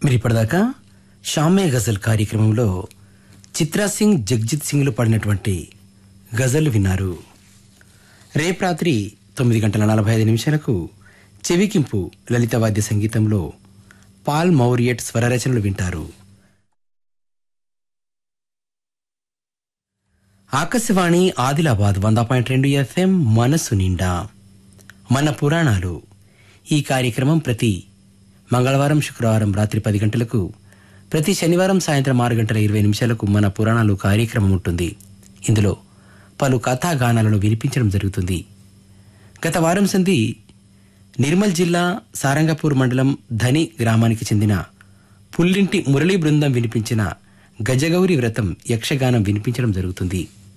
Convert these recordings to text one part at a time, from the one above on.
మీరు ఇప్పటిదాకా షామే గజల్ కార్యక్రమంలో చిత్రా సింగ్ జగ్జిత్ సింగ్లు పాడినటువంటి గజల్ విన్నారు రేపు రాత్రి తొమ్మిది గంటల నలభై ఐదు నిమిషాలకు చెవికింపు లలిత వాద్య సంగీతంలో పాల్ మౌరియట్ స్వరరచనలు వింటారు ఆకాశవాణి ఆదిలాబాద్ వంద పాయింట్ రెండు ఎఫ్ఎం మనసు నిండా మన పురాణాలు ఈ కార్యక్రమం ప్రతి మంగళవారం శుక్రవారం రాత్రి పది గంటలకు ప్రతి శనివారం సాయంత్రం ఆరు గంటల ఇరవై నిమిషాలకు మన పురాణాలు కార్యక్రమం ఉంటుంది ఇందులో పలు కథా గానాలను వినిపించడం జరుగుతుంది గత వారం సంధి నిర్మల్ జిల్లా సారంగపూర్ మండలం ధని గ్రామానికి చెందిన పుల్లింటి మురళీ బృందం వినిపించిన గజగౌరి వ్రతం యక్షగానం వినిపించడం జరుగుతుంది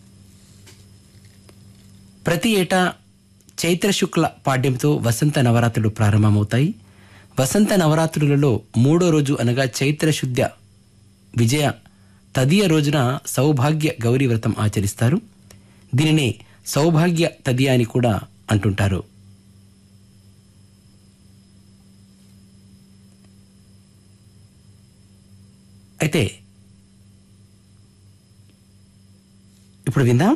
ప్రతి ఏటా చైత్ర శుక్ల పాడ్యంతో వసంత నవరాత్రులు ప్రారంభమవుతాయి వసంత నవరాత్రులలో మూడో రోజు అనగా చైత్ర శుద్ధ విజయ తదియ రోజున సౌభాగ్య గౌరీ వ్రతం ఆచరిస్తారు దీనినే సౌభాగ్య తదియ అని కూడా అంటుంటారు అయితే ఇప్పుడు విందాం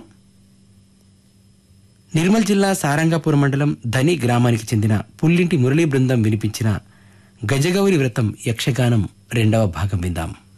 నిర్మల్ జిల్లా సారంగాపూర్ మండలం ధని గ్రామానికి చెందిన పుల్లింటి మురళీ బృందం వినిపించిన గజగౌరి వ్రతం యక్షగానం రెండవ భాగం విందాం